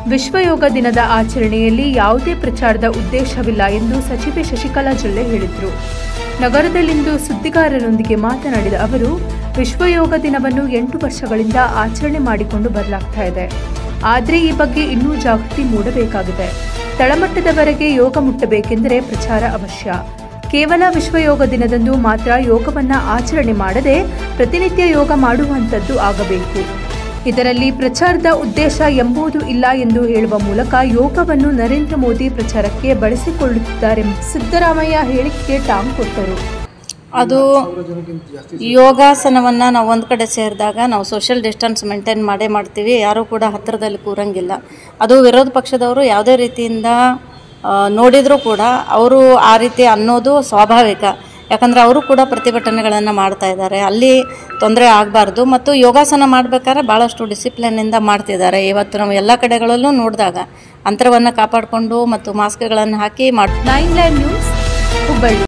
ವಿಶ್ವ ಯೋಗ ದಿನದ ಆಚರಣೆಯಲ್ಲಿ ಯಾವುದೇ ಪ್ರಚಾರದ ಉದ್ದೇಶವಿಲ್ಲ ಎಂದು ಸಚಿವೆ ಶಶಿಕಲಾ ಜೊಲ್ಲೆ ಹೇಳಿದರು ನಗರದಲ್ಲಿಂದು ಸುದ್ದಿಗಾರರೊಂದಿಗೆ ಮಾತನಾಡಿದ ಅವರು ವಿಶ್ವ ಯೋಗ ದಿನವನ್ನು ಎಂಟು ವರ್ಷಗಳಿಂದ ಆಚರಣೆ ಮಾಡಿಕೊಂಡು ಬರಲಾಗ್ತಾ ಇದೆ ಆದರೆ ಈ ಬಗ್ಗೆ ಇನ್ನೂ ಜಾಗೃತಿ ಮೂಡಬೇಕಾಗಿದೆ ತಳಮಟ್ಟದವರೆಗೆ ಯೋಗ ಮುಟ್ಟಬೇಕೆಂದರೆ ಪ್ರಚಾರ ಅವಶ್ಯ ಕೇವಲ ವಿಶ್ವ ಯೋಗ ದಿನದಂದು ಮಾತ್ರ ಯೋಗವನ್ನ ಆಚರಣೆ ಮಾಡದೆ ಪ್ರತಿನಿತ್ಯ ಯೋಗ ಮಾಡುವಂಥದ್ದು ಆಗಬೇಕು ಇದರಲ್ಲಿ ಪ್ರಚಾರದ ಉದ್ದೇಶ ಎಂಬುದು ಇಲ್ಲ ಎಂದು ಹೇಳುವ ಮೂಲಕ ಯೋಗವನ್ನು ನರೇಂದ್ರ ಮೋದಿ ಪ್ರಚಾರಕ್ಕೆ ಬಳಸಿಕೊಳ್ಳುತ್ತಿದ್ದಾರೆ ಸಿದ್ದರಾಮಯ್ಯ ಹೇಳಿಕೆಗೆ ಟಾಂಗ್ ಕೊಟ್ಟರು ಅದು ಯೋಗಾಸನವನ್ನು ನಾವು ಒಂದು ಕಡೆ ಸೇರಿದಾಗ ನಾವು ಸೋಷಿಯಲ್ ಡಿಸ್ಟೆನ್ಸ್ ಮೇಂಟೈನ್ ಮಾಡೇ ಮಾಡ್ತೀವಿ ಯಾರೂ ಕೂಡ ಹತ್ತಿರದಲ್ಲಿ ಕೂರಂಗಿಲ್ಲ ಅದು ವಿರೋಧ ಪಕ್ಷದವರು ಯಾವುದೇ ರೀತಿಯಿಂದ ಆ, ನೋಡಿದರೂ ಕೂಡ ಅವರು ಆ ರೀತಿ ಅನ್ನೋದು ಸ್ವಾಭಾವಿಕ ಯಾಕಂದರೆ ಅವರು ಕೂಡ ಪ್ರತಿಭಟನೆಗಳನ್ನು ಮಾಡ್ತಾ ಇದ್ದಾರೆ ಅಲ್ಲಿ ತೊಂದರೆ ಆಗಬಾರ್ದು ಮತ್ತು ಯೋಗಾಸನ ಮಾಡಬೇಕಾದ್ರೆ ಭಾಳಷ್ಟು ಡಿಸಿಪ್ಲಿನ್ನಿಂದ ಮಾಡ್ತಿದ್ದಾರೆ ಇವತ್ತು ನಾವು ಎಲ್ಲ ಕಡೆಗಳಲ್ಲೂ ನೋಡಿದಾಗ ಅಂತರವನ್ನು ಕಾಪಾಡಿಕೊಂಡು ಮತ್ತು ಮಾಸ್ಕ್ಗಳನ್ನು ಹಾಕಿ ಮಾಡಿ ನೈನ್ ಲೈವ್ ನ್ಯೂಸ್ ಹುಬ್ಬಳ್ಳಿ